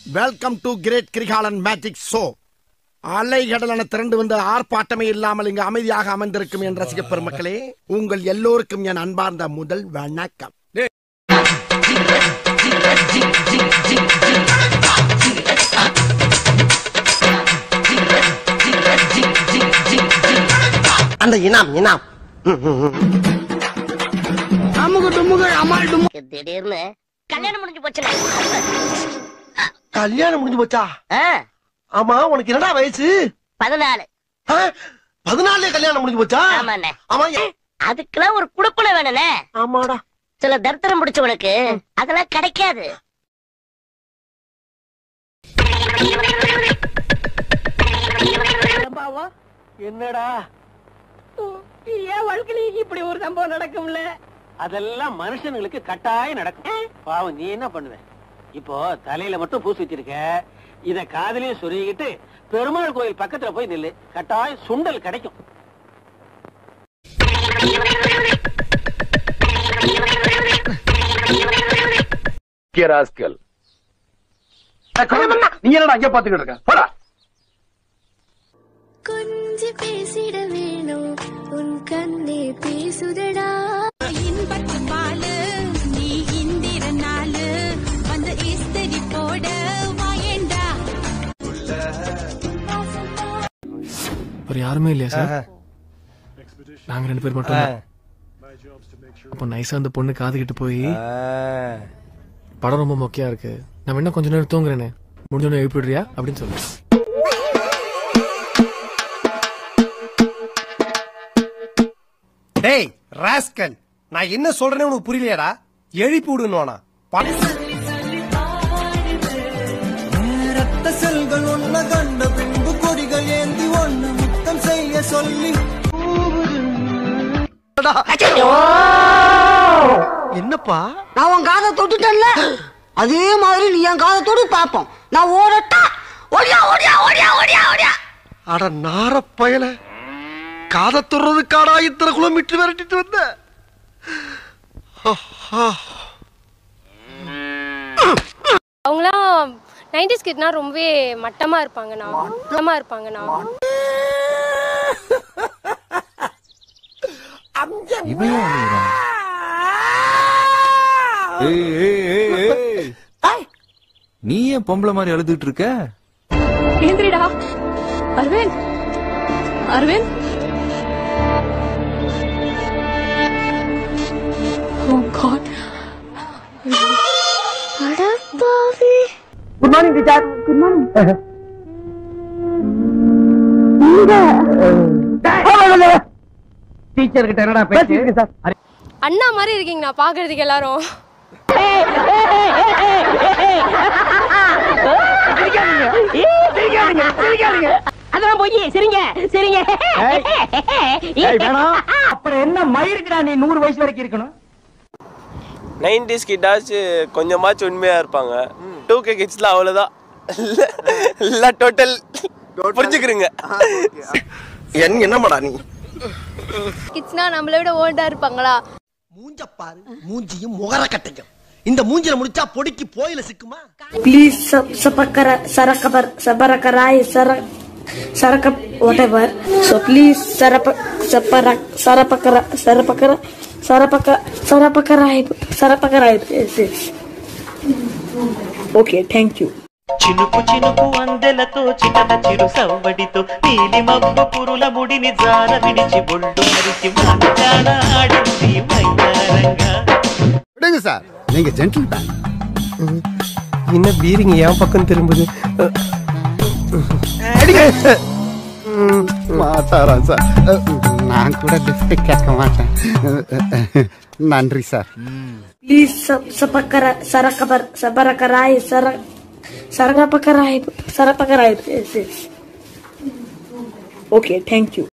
Welcome to great Kirikalan magic show அலைகடலான திரண்டு வந்து ஆர்ப்பாட்டமே இல்லாமல் இங்கு அமைதியாக அமர்ந்திருக்கும் என் ரசிக பெருமக்களே உங்கள் எல்லோருக்கும் என் அன்பார்ந்த முதல் வணக்கம் அந்த இனாம் இனாம் திடீர்னு கல்யாணம் முடிஞ்சு போச்சுல கல்யாணம் முடிஞ்சு போச்சா ஆ, ஆமா உனக்கு என்னடா வயசு பதினாலு ஆ, பதினாலே கல்யாணம் முடிஞ்சு போச்சா ஆமாண்ணே ஆமா ஏன்? அதுக்கெல்லாம் ஒரு குடுப்பனை வேணுண்ணே ஆமாடா சில தரித்திரம் பிடிச்சவனுக்கு அதெல்லாம் கிடைக்காது என்னடா என் வாழ்க்கையில இப்படி ஒரு சம்பவம் நடக்கும்ல அதெல்லாம் மனுஷனுங்களுக்கு கட்டாயம் நடக்கும் பாவம் நீ என்ன பண்ணுவ இப்போ தலையில மட்டும் பூசி வச்சிருக்க இத காதுலயும் சொருகிட்டு பெருமாள் கோயில் பக்கத்துல போய் நில்லு கட்டாயம் சுண்டல் கிடைக்கும் நீ என்னடா அங்க பாத்துக்கிட்டு இருக்க போடா கொஞ்சி பேசிட வேணும் உன் கண்ணே பேசுதடா இன்பத்து பாலு நீ இந்திர நாளு வந்து இஸ்திரி போட வாயேண்டா ஒரு யாருமே இல்லையா சார் நாங்க ரெண்டு பேர் மட்டும் தான். அப்போ நைஸா அந்த பொண்ணு காதுகிட்டு போய் படம் ரொம்ப மொக்கையா இருக்கு நான் என்ன கொஞ்ச நேரம் தூங்குறேனே முடிஞ்சோன்னு எழுப்பிடுறியா அப்படின்னு சொல்லு டேய் ராஸ்கல் நான் என்ன சொல்றேன்னு உனக்கு புரியலையாடா எழுப்பி விடுன்னு ரத்த செல்கள் ஒன்ன கண்ட பின்பு கொடிகள் ஏந்தி ஒண்ணு முத்தம் செய்ய சொல்லி என்னப்பா நான் உன் காதை தொட்டுட்டேன்ல அதே மாதிரி நீ என் காதை தொடு பாப்போம் நான் ஓடட்டா ஓடியா ஓடியா ஓடியா ஓடியா ஓடியா அட நார பயல காதை துறதுக்காடா இத்தனை கிலோமீட்டர் விரட்டிட்டு வந்த அவங்களாம் நைன்டிஸ் கிட்னா ரொம்பவே மட்டமா இருப்பாங்கண்ணா மட்டமா இருப்பாங்கண்ணா நீ ஏன் பொம்பளை மாதிரி அழுதுட்டு இருக்க ஏந்திரிடா அரவிந்த் அரவிந்த் ஓ காட் அடப்பாவி good morning teacher good morning teacher கிட்ட என்னடா பேசி அண்ணா மாதிரி இருக்கீங்கண்ணா பாக்குறதுக்கு எல்லாரும் அதெல்லாம் போய் சரிங்க சரிங்க அப்புறம் என்ன மயிருக்குடா நீ நூறு வயசு வரைக்கும் இருக்கணும் நைன்டிஸ் கிட்டாச்சு கொஞ்சமாச்சும் உண்மையா இருப்பாங்க டூ கே கிட்ஸ்ல அவ்வளவுதான் இல்ல டோட்டல் புரிஞ்சுக்கிறீங்க என் என்னமாடா நீ கிட்ஸ்னா நம்மளை விட ஓல்டா இருப்பாங்களா மூஞ்ச பாரு மூஞ்சியும் முகர கட்டையும் இந்த மூஞ்சில முடிச்சா பொடிக்கு போயில சிக்குமா ப்ளீஸ் சபக்கர சரக்கபர் சபரக்கராய் சர சரக்க whatever so please சரப்ப சப்பர சரப்பக்கர சரப்பக்கர சரப்பக்க சரப்பக்கராய் சரப்பக்கராய் yes yes okay thank you చినుకు చినుకు అందెలతో చిటల చిరు సవ్వడితో నీలి మబ్బు పురుల ముడిని జార విడిచి ఒళ్ళు మరిచి మానకాల ఆడింది మైదానంగా விடுங்க சார் நீங்க ஜென்டில் பேன் என்ன பீரிங்க என் பக்கம் திரும்புது மாட்டாரா சார் நான் கூட லிஃப்ட் கேட்க மாட்டேன் நன்றி சார் please சபக்கர சரக்கபர் சபரக்கராய் சர சரப்பக்கராய் சரப்பக்கராய் yes yes okay thank you